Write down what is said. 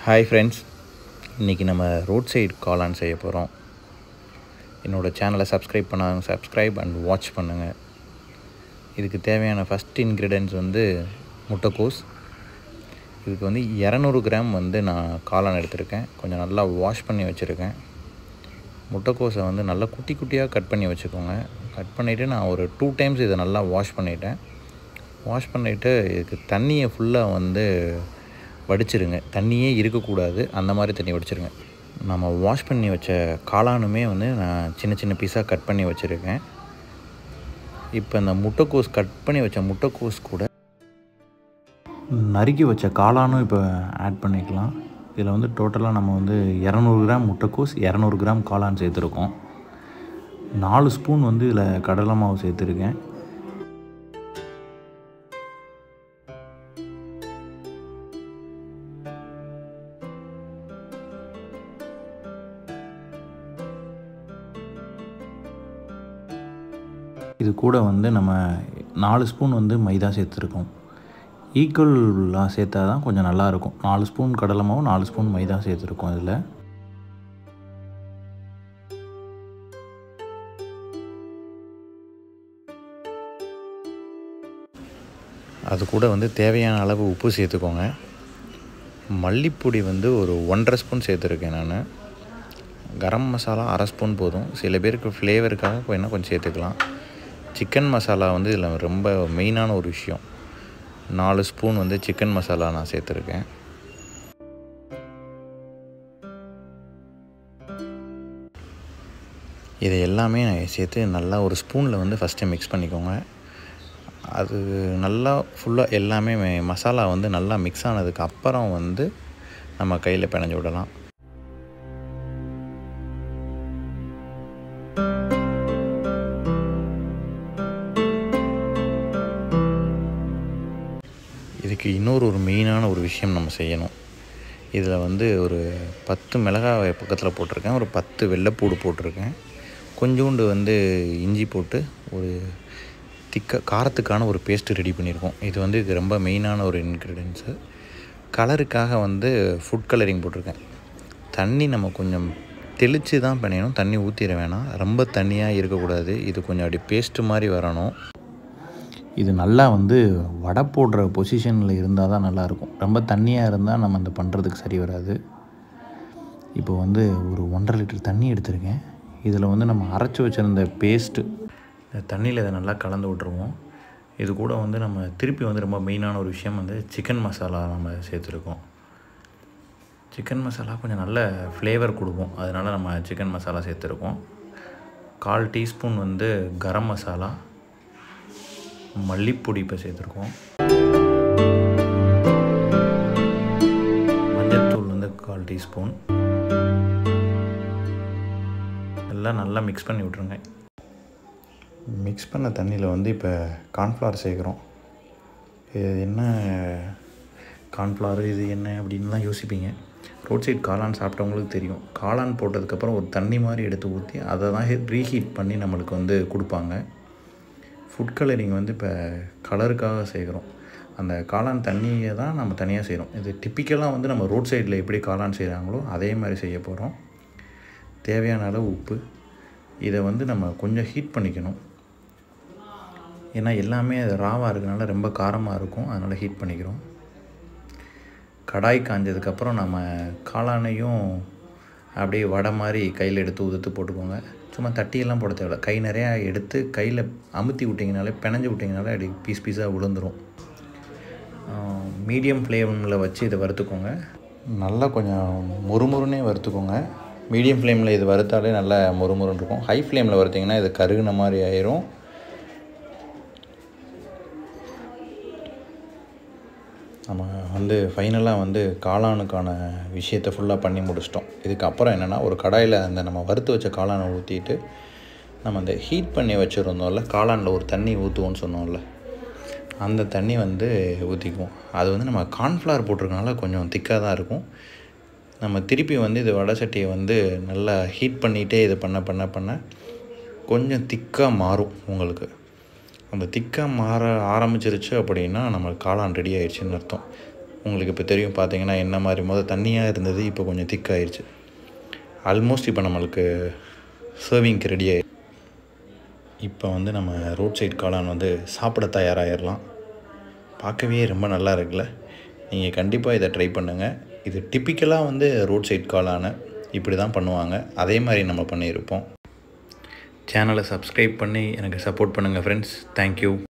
hi friends இன்றைக்கி நம்ம road side காளான் செய்ய போகிறோம் என்னோடய சேனலை சப்ஸ்கிரைப் பண்ணாங்க சப்ஸ்கிரைப் அண்ட் வாட்ச் பண்ணுங்கள் இதுக்கு தேவையான ஃபஸ்ட் இன்க்ரீடியன்ஸ் வந்து முட்டைக்கோஸ் இதுக்கு வந்து இரநூறு கிராம் வந்து நான் காளான் எடுத்திருக்கேன் கொஞ்சம் நல்லா வாஷ் பண்ணி வச்சுருக்கேன் முட்டைக்கோஸை வந்து நல்லா குட்டி குட்டியாக கட் பண்ணி வச்சுக்கோங்க கட் பண்ணிவிட்டு நான் ஒரு டூ டைம்ஸ் இதை நல்லா வாஷ் பண்ணிட்டேன் வாஷ் பண்ணிவிட்டு இதுக்கு தண்ணியை ஃபுல்லாக வந்து வடிச்சிருங்க தண்ணியே இருக்கக்கூடாது அந்த மாதிரி தண்ணி வடிச்சிருங்க நம்ம வாஷ் பண்ணி வச்ச காளானுமே வந்து நான் சின்ன சின்ன பீஸாக கட் பண்ணி வச்சுருக்கேன் இப்போ இந்த முட்டைக்கோஸ் கட் பண்ணி வச்ச முட்டைக்கோஸ் கூட நறுக்கி வச்ச காளானும் இப்போ ஆட் பண்ணிக்கலாம் இதில் வந்து டோட்டலாக நம்ம வந்து இரநூறு கிராம் முட்டைக்கோஸ் இரநூறு கிராம் காளான் சேர்த்துருக்கோம் நாலு ஸ்பூன் வந்து இதில் கடலை மாவு சேர்த்துருக்கேன் இது கூட வந்து நம்ம நாலு ஸ்பூன் வந்து மைதா சேர்த்துருக்கோம் ஈக்குவலாக சேர்த்தா தான் கொஞ்சம் நல்லாயிருக்கும் நாலு ஸ்பூன் கடலை மாவு நாலு ஸ்பூன் மைதா சேர்த்துருக்கோம் இதில் அது கூட வந்து தேவையான அளவு உப்பு சேர்த்துக்கோங்க மல்லிப்பொடி வந்து ஒரு ஒன்றரை ஸ்பூன் சேர்த்துருக்கேன் நான் கரம் மசாலா அரை ஸ்பூன் போதும் சில பேருக்கு ஃப்ளேவருக்காக வேணால் கொஞ்சம் சேர்த்துக்கலாம் சிக்கன் மசாலா வந்து இதில் ரொம்ப மெயினான ஒரு விஷயம் நாலு ஸ்பூன் வந்து சிக்கன் மசாலா நான் சேர்த்துருக்கேன் இதை எல்லாமே சேர்த்து நல்லா ஒரு ஸ்பூனில் வந்து ஃபஸ்ட்டு மிக்ஸ் பண்ணிக்கோங்க அது நல்லா ஃபுல்லாக எல்லாமே மசாலா வந்து நல்லா மிக்ஸ் ஆனதுக்கு அப்புறம் வந்து நம்ம கையில் பிணைஞ்சு விடலாம் இதுக்கு இன்னொரு ஒரு மெயினான ஒரு விஷயம் நம்ம செய்யணும் இதில் வந்து ஒரு பத்து மிளகாய் பக்கத்தில் போட்டிருக்கேன் ஒரு பத்து வெள்ளைப்பூடு போட்டிருக்கேன் கொஞ்சோண்டு வந்து இஞ்சி போட்டு ஒரு திக்க காரத்துக்கான ஒரு பேஸ்ட்டு ரெடி பண்ணியிருக்கோம் இது வந்து இது ரொம்ப மெயினான ஒரு இன்க்ரீடியன்ஸு கலருக்காக வந்து ஃபுட் கலரிங் போட்டிருக்கேன் தண்ணி நம்ம கொஞ்சம் தெளித்து தான் பண்ணிடணும் தண்ணி ஊற்றிட வேணாம் ரொம்ப தண்ணியாக இருக்கக்கூடாது இது கொஞ்சம் அப்படி பேஸ்ட்டு மாதிரி வரணும் இது நல்லா வந்து வடை போடுற பொசிஷனில் இருந்தால் தான் நல்லாயிருக்கும் ரொம்ப தண்ணியாக இருந்தால் நம்ம அந்த பண்ணுறதுக்கு சரி வராது இப்போ வந்து ஒரு ஒன்றரை லிட்டர் தண்ணி எடுத்திருக்கேன் இதில் வந்து நம்ம அரைச்சி வச்சுருந்த பேஸ்ட்டு தண்ணியில் இதை நல்லா கலந்து விட்ருவோம் இது கூட வந்து நம்ம திருப்பி வந்து ரொம்ப மெயினான ஒரு விஷயம் வந்து சிக்கன் மசாலா நம்ம சேர்த்துருக்கோம் சிக்கன் மசாலா கொஞ்சம் நல்ல ஃப்ளேவர் கொடுக்கும் அதனால் நம்ம சிக்கன் மசாலா சேர்த்துருக்கோம் கால் டீஸ்பூன் வந்து கரம் மசாலா மல்லிப்பொடி இப்போ சேர்த்துருக்கோம் மஞ்சள்தூள் வந்து கால் டீஸ்பூன் எல்லாம் நல்லா மிக்ஸ் பண்ணி விட்ருங்க மிக்ஸ் பண்ண தண்ணியில் வந்து இப்போ கார்ன்ஃப்ளவர் சேர்க்குறோம் இது என்ன கார்ன்ஃப்ளவர் இது என்ன அப்படின்லாம் யோசிப்பீங்க ரோட் சைட் காளான் சாப்பிட்டவங்களுக்கு தெரியும் காளான் போட்டதுக்கப்புறம் ஒரு தண்ணி மாதிரி எடுத்து ஊற்றி அதை தான் ரீஹீட் பண்ணி நம்மளுக்கு வந்து கொடுப்பாங்க ஃபுட் கலரிங் வந்து இப்போ கலருக்காக செய்கிறோம் அந்த காளான் தண்ணியை தான் நம்ம தனியாக செய்கிறோம் இது டிப்பிக்கலாக வந்து நம்ம ரோட் சைடில் எப்படி காளான் செய்கிறாங்களோ அதே மாதிரி செய்ய போகிறோம் தேவையான அளவு உப்பு இதை வந்து நம்ம கொஞ்சம் ஹீட் பண்ணிக்கணும் ஏன்னா எல்லாமே அது ராவாக இருக்கனால ரொம்ப காரமாக இருக்கும் அதனால் ஹீட் பண்ணிக்கிறோம் கடாய் காஞ்சதுக்கப்புறம் நம்ம காளானையும் அப்படியே வடை மாதிரி கையில் எடுத்து உதுத்து போட்டுக்கோங்க சும்மா தட்டியெல்லாம் போட தேவையில்ல கை நிறையா எடுத்து கையில் அமுத்தி விட்டிங்கனாலே பிணைஞ்சு விட்டிங்கனாலே அப்படி பீஸ் பீஸாக விழுந்துடும் மீடியம் ஃப்ளேமில் வச்சு இதை வறுத்துக்கோங்க நல்லா கொஞ்சம் முறுமுறுனே வறுத்துக்கோங்க மீடியம் ஃப்ளேமில் இது வறுத்தாலே நல்லா முறுமுறுன்னு இருக்கும் ஹை ஃப்ளேமில் வறுத்திங்கன்னா இது கருகுன மாதிரி ஆயிரும் நம்ம வந்து ஃபைனலாக வந்து காளானுக்கான விஷயத்தை ஃபுல்லாக பண்ணி முடிச்சிட்டோம் இதுக்கப்புறம் என்னென்னா ஒரு கடாயில் அந்த நம்ம வறுத்து வச்ச காளானை ஊற்றிட்டு நம்ம அந்த ஹீட் பண்ணி வச்சுருந்தோம்ல காளானில் ஒரு தண்ணி ஊற்றுவோன்னு சொன்னோம்ல அந்த தண்ணி வந்து ஊற்றிக்குவோம் அது வந்து நம்ம கார்ன்ஃப்ளவர் போட்டிருக்கனால கொஞ்சம் திக்காக தான் இருக்கும் நம்ம திருப்பி வந்து இது வடை சட்டியை வந்து நல்லா ஹீட் பண்ணிகிட்டே இது பண்ண பண்ண பண்ண கொஞ்சம் திக்காக மாறும் உங்களுக்கு அந்த திக்காக மாற ஆரம்பிச்சிருச்சு அப்படின்னா நம்ம காளான் ரெடி ஆயிடுச்சுன்னு அர்த்தம் உங்களுக்கு இப்போ தெரியும் பார்த்தீங்கன்னா என்ன மாதிரி முதல் தண்ணியாக இருந்தது இப்போ கொஞ்சம் திக்காயிருச்சு ஆல்மோஸ்ட் இப்போ நம்மளுக்கு சர்விங்க்கு ரெடி ஆகி இப்போ வந்து நம்ம ரோட் சைட் காளான் வந்து சாப்பிட தயாராகிடலாம் பார்க்கவே ரொம்ப நல்லா இருக்குல்ல நீங்கள் கண்டிப்பாக இதை ட்ரை பண்ணுங்கள் இது டிப்பிக்கலாக வந்து ரோட் சைட் காளான இப்படி தான் பண்ணுவாங்க அதே மாதிரி நம்ம பண்ணியிருப்போம் சேனலை சப்ஸ்கிரைப் பண்ணி எனக்கு சப்போர்ட் பண்ணுங்கள் ஃப்ரெண்ட்ஸ் தேங்க்யூ